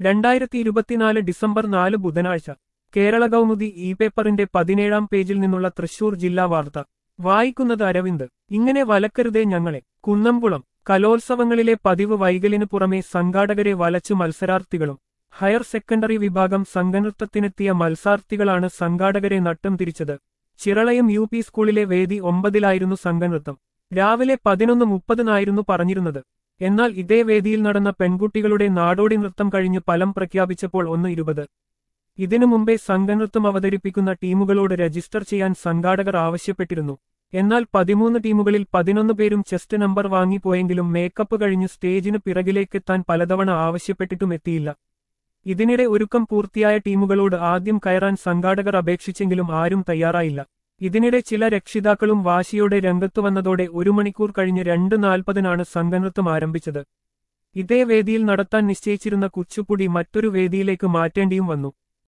രണ്ടായിരത്തി ഇരുപത്തിനാല് ഡിസംബർ നാല് ബുധനാഴ്ച കേരള കൗമുദി ഇ പേപ്പറിന്റെ പതിനേഴാം പേജിൽ നിന്നുള്ള തൃശൂർ ജില്ലാ വാർത്ത വായിക്കുന്നത് അരവിന്ദ് ഇങ്ങനെ വലക്കരുതേ ഞങ്ങളെ കുന്നംകുളം കലോത്സവങ്ങളിലെ പതിവ് വൈകലിനു പുറമെ സംഘാടകരെ വലച്ചു മത്സരാർത്ഥികളും ഹയർ സെക്കൻഡറി വിഭാഗം സംഘനൃത്തത്തിനെത്തിയ മത്സാർത്ഥികളാണ് സംഘാടകരെ നട്ടം തിരിച്ചത് ചിറളയം യു പി സ്കൂളിലെ വേദി ഒമ്പതിലായിരുന്നു സംഘനൃത്തം രാവിലെ പതിനൊന്ന് മുപ്പതിനായിരുന്നു പറഞ്ഞിരുന്നത് എന്നാൽ ഇതേ വേദിയിൽ നടന്ന പെൺകുട്ടികളുടെ നാടോടി നൃത്തം കഴിഞ്ഞ് ഫലം പ്രഖ്യാപിച്ചപ്പോൾ ഒന്ന് ഇരുപത് ഇതിനു മുമ്പേ സംഘനൃത്തം അവതരിപ്പിക്കുന്ന ടീമുകളോട് രജിസ്റ്റർ ചെയ്യാൻ സംഘാടകർ ആവശ്യപ്പെട്ടിരുന്നു എന്നാൽ പതിമൂന്ന് ടീമുകളിൽ പതിനൊന്ന് പേരും ചെസ്റ്റ് നമ്പർ വാങ്ങിപ്പോയെങ്കിലും മേക്കപ്പ് കഴിഞ്ഞ് സ്റ്റേജിന് പിറകിലേക്കെത്താൻ പലതവണ ആവശ്യപ്പെട്ടിട്ടും എത്തിയില്ല ഇതിനിടെ ഒരുക്കം പൂർത്തിയായ ടീമുകളോട് ആദ്യം കയറാൻ സംഘാടകർ അപേക്ഷിച്ചെങ്കിലും ആരും തയ്യാറായില്ല ഇതിനിടെ ചില രക്ഷിതാക്കളും വാശിയോടെ രംഗത്തു വന്നതോടെ ഒരു മണിക്കൂർ കഴിഞ്ഞ് രണ്ട് നാൽപ്പതിനാണ് സംഘനൃത്തം ആരംഭിച്ചത് ഇതേ വേദിയിൽ നടത്താൻ നിശ്ചയിച്ചിരുന്ന കുച്ചുപ്പുടി മറ്റൊരു വേദിയിലേക്ക് മാറ്റേണ്ടിയും വന്നു